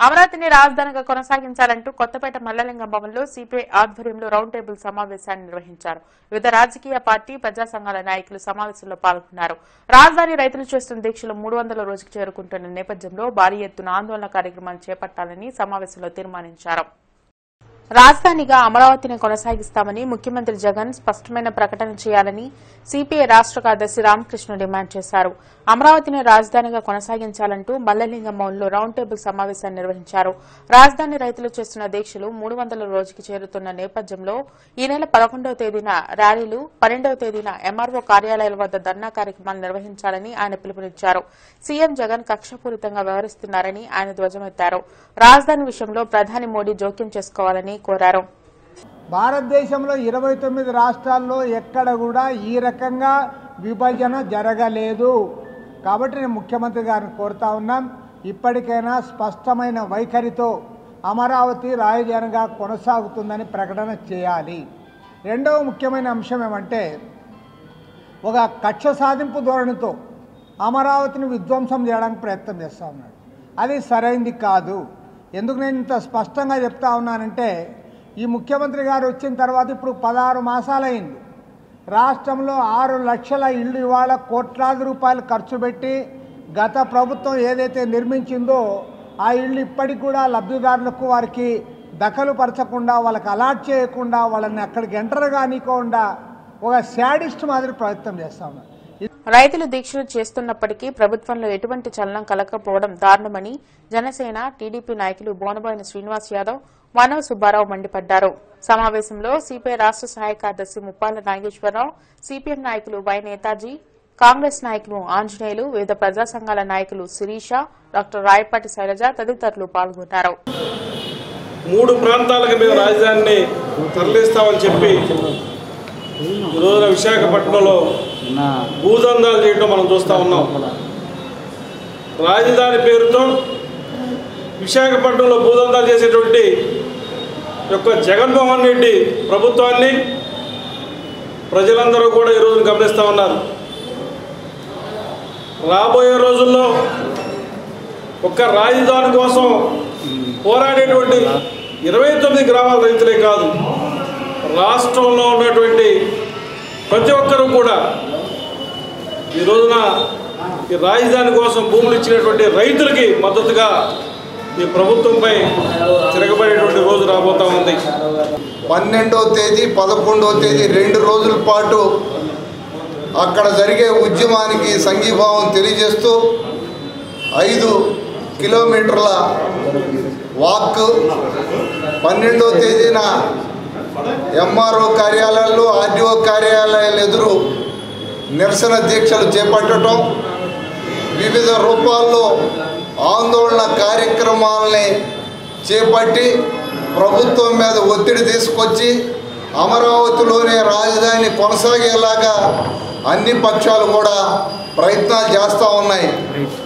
అమరావతిని రాజధానిగా కొనసాగించాలంటూ కొత్తపేట మల్లలింగం భవన్లో సిపిఐ ఆధ్వర్యంలో రౌండ్ టేబుల్ సమావేశాన్ని నిర్వహించారు వివిధ రాజకీయ పార్టీ ప్రజా సంఘాల నాయకులు సమావేశంలో పాల్గొన్నారు రాజధాని రైతులు చేస్తున్న దీక్షలు మూడు వందల రోజుకు చేరుకుంటున్న నేపథ్యంలో భారీ ఎత్తున ఆందోళన కార్యక్రమాలు చేపట్టాలని సమావేశంలో తీర్మానించారు రాజధానిగా అమరావతిని కొనసాగిస్తామని ముఖ్యమంత్రి జగన్ స్పష్టమైన ప్రకటన చేయాలని సిపిఐ రాష్ట కార్యదర్శి రామకృష్ణ డిమాండ్ చేశారు అమరావతిని రాజధానిగా కొనసాగించాలంటూ మల్లలింగం మౌన్లో రౌండ్ టేబుల్ సమావేశాన్ని నిర్వహించారు రాజధాని రైతులు చేస్తున్న దీక్షలు మూడు వందల రోజుకి చేరుతున్న నేపథ్యంలో ఈ నెల పదకొండవ తేదీన ర్యాలీలు పన్నెండవ తేదీన ఎంఆర్ఓ కార్యాలయాల వద్ద ధర్నా కార్యక్రమాలు నిర్వహించాలని ఆయన పిలుపునిచ్చారు సీఎం జగన్ కక్షపూరితంగా వ్యవహరిస్తున్నారని ఆయన ధ్వజమెత్తారు రాజధాని విషయంలో ప్రధాని మోడీ జోక్యం చేసుకోవాలని కోరారు భారతదేశంలో ఇరవై తొమ్మిది రాష్ట్రాల్లో ఎక్కడ కూడా ఈ రకంగా విభజన జరగలేదు కాబట్టి నేను ముఖ్యమంత్రి గారిని కోరుతా ఉన్నాం ఇప్పటికైనా స్పష్టమైన వైఖరితో అమరావతి రాజధానిగా కొనసాగుతుందని ప్రకటన చేయాలి రెండవ ముఖ్యమైన అంశం ఏమంటే ఒక కక్ష సాధింపు ధోరణితో అమరావతిని విధ్వంసం చేయడానికి ప్రయత్నం చేస్తూ ఉన్నాడు అది సరైంది కాదు ఎందుకు నేను ఇంత స్పష్టంగా చెప్తా ఉన్నానంటే ఈ ముఖ్యమంత్రి గారు వచ్చిన తర్వాత ఇప్పుడు పదహారు మాసాలైంది రాష్ట్రంలో ఆరు లక్షల ఇళ్ళు ఇవాళ కోట్లాది రూపాయలు ఖర్చు పెట్టి గత ప్రభుత్వం ఏదైతే నిర్మించిందో ఆ ఇళ్ళు ఇప్పటికి కూడా లబ్ధిదారులకు వారికి దఖలు పరచకుండా వాళ్ళకి అలాట్ చేయకుండా వాళ్ళని అక్కడికి ఎంటర్ కానికుండా ఒక శాడిస్ట్ మాదిరి ప్రయత్నం చేస్తా ఉన్నారు రైతులు దీక్షలు చేస్తున్నప్పటికీ ప్రభుత్వంలో ఎటువంటి చలనం కలగకపోవడం దారుణమని జనసేన టీడీపీ నాయకులు బోనబోయిన శ్రీనివాస్ యాదవ్ మానవ సుబ్బారావు మండిపడ్డారు సమావేశంలో సిపిఐ రాష్ట సహాయ కార్యదర్శి ముప్పాల నాగేశ్వరరావు సిపిఎం నాయకులు వై నేతాజీ కాంగ్రెస్ నాయకులు ఆంజనేయులు వివిధ ప్రజా సంఘాల నాయకులు శిరీష డాక్టర్ రాయపాటి శైలజ తదితరులు పాల్గొన్నారు మూడు ప్రాంతాలకు మేము రాజధానిని తరలిస్తామని చెప్పి ఈ రోజున విశాఖపట్నంలో భూదందాలు చేయడం మనం చూస్తూ ఉన్నాం రాజధాని పేరుతో విశాఖపట్నంలో భూదందాలు చేసేటువంటి యొక్క జగన్మోహన్ రెడ్డి ప్రభుత్వాన్ని ప్రజలందరూ కూడా ఈరోజు గమనిస్తూ ఉన్నారు రాబోయే రోజుల్లో ఒక్క రాజధాని కోసం పోరాడేటువంటి ఇరవై తొమ్మిది గ్రామాల రైతులే కాదు రాష్ట్రంలో ఉన్నటువంటి ప్రతి ఒక్కరూ కూడా ఈ రోజున ఈ రాజధాని కోసం భూములు ఇచ్చినటువంటి రైతులకి మద్దతుగా ఈ ప్రభుత్వంపై తిరగబడేటువంటి రోజు రాబోతా ఉంది పన్నెండవ తేదీ పదకొండవ తేదీ రెండు రోజుల పాటు అక్కడ జరిగే ఉద్యమానికి సంఘీభావం తెలియజేస్తూ ఐదు కిలోమీటర్ల వాక్ పన్నెండవ తేదీన ఎంఆర్ఓ కార్యాలయాల్లో ఆర్డీఓ కార్యాలయాల ఎదురు నిరసన దీక్షలు చేపట్టడం వివిధ రూపాల్లో ఆందోళన కార్యక్రమాలని చేపట్టి ప్రభుత్వం మీద ఒత్తిడి తీసుకొచ్చి అమరావతిలోనే రాజధాని కొనసాగేలాగా అన్ని పక్షాలు కూడా ప్రయత్నాలు చేస్తూ ఉన్నాయి